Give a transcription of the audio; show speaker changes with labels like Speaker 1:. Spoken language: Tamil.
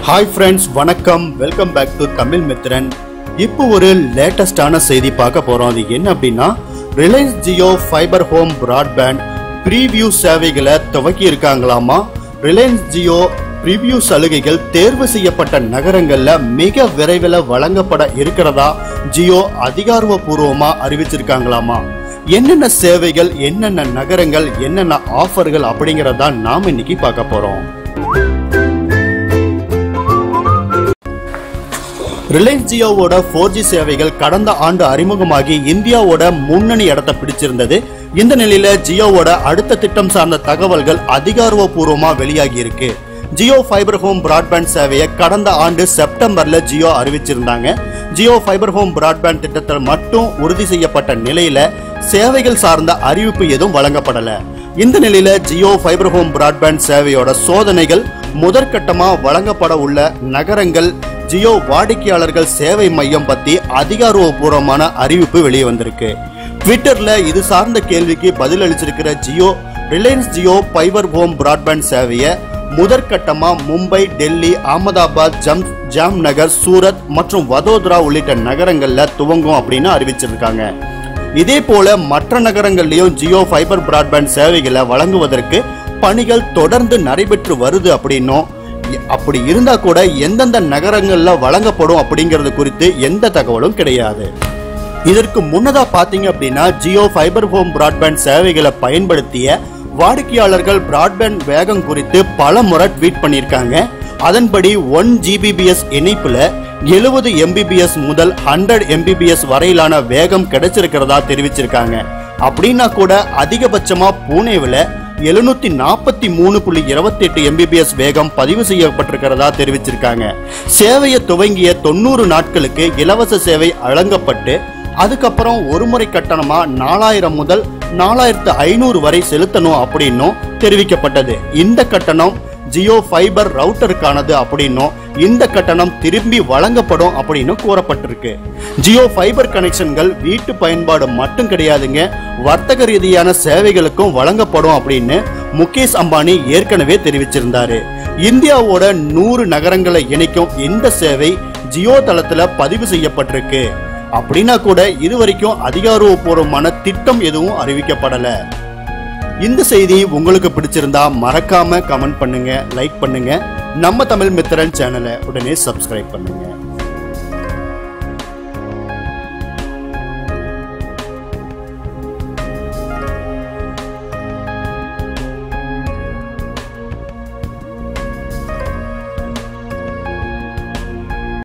Speaker 1: ஹாய் ஃப்ரெண்ட்ஸ் வணக்கம் welcome back to Tamil Mithran இப்போ ஒரு லேட்டஸ்டான செய்தி பார்க்க போறோம் அது என்ன அப்படின்னா Reliance Jio Fiber home broadband preview சேவைகளை துவக்கி இருக்காங்களாமா ரிலையன்ஸ் ஜியோ ப்ரிவியூ சலுகைகள் தேர்வு செய்யப்பட்ட நகரங்கள்ல மிக விரைவில் வழங்கப்பட இருக்கிறதா ஜியோ அதிகாரப்பூர்வமா அறிவிச்சிருக்காங்களாமா என்னென்ன சேவைகள் என்னென்ன நகரங்கள் என்னென்ன ஆஃபர்கள் அப்படிங்கறத நாம இன்னைக்கு பார்க்க போறோம் ரிலையன்ஸ் ஜியோவோட ஃபோர் ஜி சேவைகள் கடந்த ஆண்டு அறிமுகமாகி இந்தியாவோட முன்னணி இடத்தை பிடிச்சிருந்தது இந்த நிலையில ஜியோவோட அடுத்த திட்டம் சார்ந்த தகவல்கள் அதிகாரப்பூர்வமா வெளியாகி இருக்கு ஜியோ ஃபைபர் ஹோம் பிராட்பேண்ட் சேவையை கடந்த ஆண்டு செப்டம்பர்ல ஜியோ அறிவிச்சிருந்தாங்க ஜியோ ஃபைபர் ஹோம் பிராட்பேண்ட் திட்டத்தில் மட்டும் உறுதி செய்யப்பட்ட நிலையில சேவைகள் சார்ந்த அறிவிப்பு எதுவும் வழங்கப்படல இந்த நிலையில ஜியோ ஃபைபர் ஹோம் பிராட்பேண்ட் சேவையோட சோதனைகள் முதற்கட்டமா வழங்கப்பட உள்ள நகரங்கள் ஜியோ வாடிக்கையாளர்கள் சேவை மையம் பத்தி அதிகாரப்பூர்வமான அறிவிப்பு வெளியே வந்திருக்கு ட்விட்டர்ல இது சார்ந்த கேள்விக்கு பதில் அளிச்சிருக்கிற Jio Reliance Jio Fiber home broadband சேவையை முதற்கட்டமா மும்பை டெல்லி அகமதாபாத் ஜம் ஜாம்நகர் சூரத் மற்றும் வதோதரா உள்ளிட்ட நகரங்கள்ல துவங்கும் அப்படின்னு அறிவிச்சிருக்காங்க இதே போல மற்ற நகரங்கள்லயும் ஜியோ ஃபைபர் பிராட்பேண்ட் சேவைகளை வழங்குவதற்கு பணிகள் தொடர்ந்து நடைபெற்று வருது அப்படின்னும் எ- அப்படி இருந்தா கூட எந்தெந்த நகரங்கள்ல வழங்கப்படும் அப்படிங்கிறது குறித்து எந்த தகவலும் கிடையாது இதற்கு முன்னதா பாத்தீங்க அப்படின்னா ஜியோ ஃபைபர் ஹோம் பிராட்பேண்ட் சேவைகளை பயன்படுத்திய வாடிக்கையாளர்கள் பிராட்பேண்ட் வேகம் குறித்து பல முறை ட்வீட் பண்ணியிருக்காங்க அதன்படி ஒன் ஜிபிபிஎஸ் இணைப்புல எழுபது எம்பிபிஎஸ் முதல் ஹண்ட்ரட் எம்பிபிஎஸ் வரையிலான வேகம் கிடைச்சிருக்கிறதா தெரிவிச்சிருக்காங்க அப்படின்னா கூட அதிகபட்சமா பூனேவில் எழுநூத்தி நாற்பத்தி மூணு புள்ளி இருபத்தி எட்டு எம்பிபிஎஸ் வேகம் பதிவு செய்யப்பட்டிருக்கிறதா தெரிவிச்சிருக்காங்க சேவையை துவங்கிய தொண்ணூறு நாட்களுக்கு இலவச சேவை வழங்கப்பட்டு அதுக்கப்புறம் ஒரு முறை கட்டணமா நாலாயிரம் முதல் நாலாயிரத்து ஐநூறு வரை செலுத்தணும் அப்படின்னும் தெரிவிக்கப்பட்டது இந்த கட்டணம் ஜியோ ஃபைபர் ரவுட்டருக்கானது அப்படின்னும் இந்த கட்டணம் திரும்பி வழங்கப்படும் அப்படின்னு கூறப்பட்டிருக்கு ஜியோ ஃபைபர் கனெக்ஷன்கள் வீட்டு பயன்பாடு மட்டும் கிடையாதுங்க வர்த்தக ரீதியான சேவைகளுக்கும் வழங்கப்படும் அப்படின்னு முகேஷ் அம்பானி ஏற்கனவே தெரிவிச்சிருந்தாரு இந்தியாவோட நூறு நகரங்களை இணைக்கும் இந்த சேவை ஜியோ தளத்துல பதிவு செய்யப்பட்டிருக்கு அப்படின்னா கூட இதுவரைக்கும் அதிகாரப்பூர்வமான திட்டம் எதுவும் அறிவிக்கப்படல இந்த செய்தி உங்களுக்கு பிடிச்சிருந்தா மறக்காம கமெண்ட் பண்ணுங்க லைக் பண்ணுங்க நம்ம தமிழ் மித்திரன் சேனலை உடனே சப்ஸ்கிரைப் பண்ணுங்க